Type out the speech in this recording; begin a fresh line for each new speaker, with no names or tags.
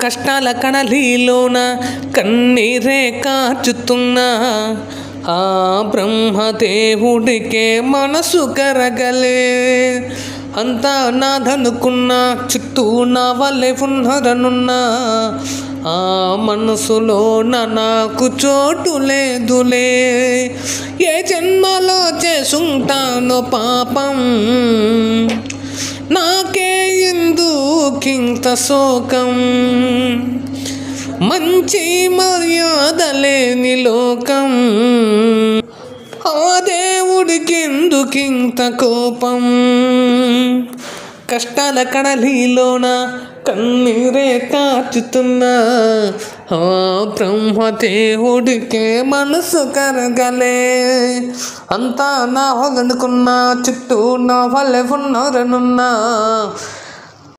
కష్టాల కడలిలోన కన్నీరే కాచుతున్నా ఆ బ్రహ్మదేవుడికే మనసు కరగలే అంతా నాదనుకున్నా చుట్టూ నా వల్లే ఉన్నదనున్నా ఆ మనసులో నాకు చోటు లేదులే ఏ జన్మలో చేసుంటానో పాపం నాకే ఎందుకింత శోకం మంచి మర్యాద లేని లోకం ఆ దేవుడికి ఎందుకింత కోపం కష్టాల కడలిలోన కన్నీరే కాచుతున్నా ఆ బ్రహ్మదేవుడికే మనసు కరగలే అంతా నా వదనుకున్నా చుట్టూ నా వల్లే ఉన్నారనున్నా